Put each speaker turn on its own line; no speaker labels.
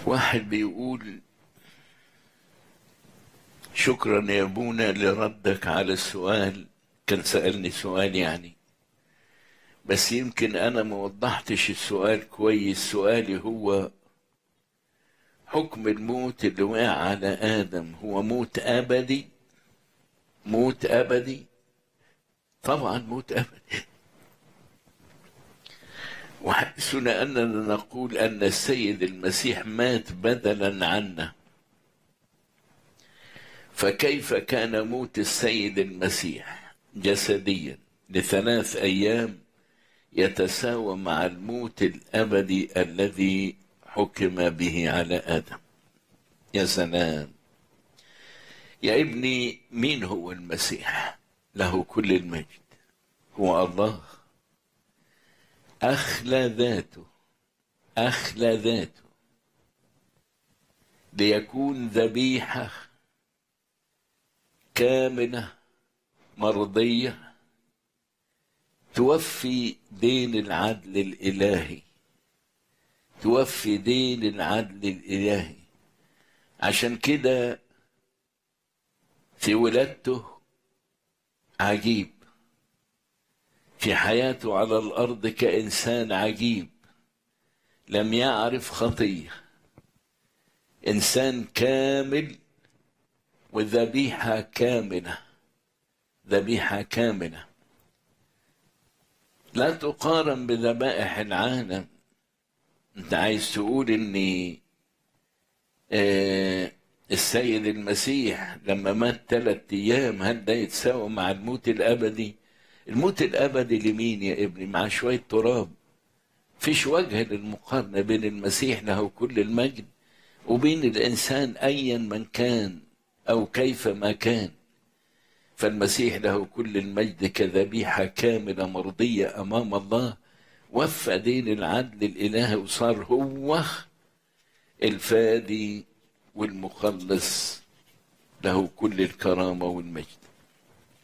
واحد بيقول شكرا يا ابونا لردك على السؤال كان سألني سؤال يعني بس يمكن انا ما وضحتش السؤال كويس سؤالي هو حكم الموت اللي وقع على ادم هو موت ابدي موت ابدي طبعا موت ابدي وحدثنا اننا نقول ان السيد المسيح مات بدلا عنا فكيف كان موت السيد المسيح جسديا لثلاث ايام يتساوى مع الموت الابدي الذي حكم به على ادم يا سلام يا ابني مين هو المسيح له كل المجد هو الله اخلى ذاته اخلى ذاته ليكون ذبيحه كامله مرضيه توفي دين العدل الالهي توفي دين العدل الالهي عشان كده في ولادته عجيب في حياته على الارض كانسان عجيب لم يعرف خطيه انسان كامل وذبيحه كامله ذبيحه كامله لا تقارن بذبائح العالم انت عايز تقول ان آه السيد المسيح لما مات ثلاث ايام هل ده يتساوى مع الموت الابدي الموت الابدي لمين يا ابني مع شويه تراب فيش وجه للمقارنه بين المسيح له كل المجد وبين الانسان ايا من كان او كيف ما كان فالمسيح له كل المجد كذبيحه كامله مرضيه امام الله وفى دين العدل الالهي وصار هو الفادي والمخلص له كل الكرامه والمجد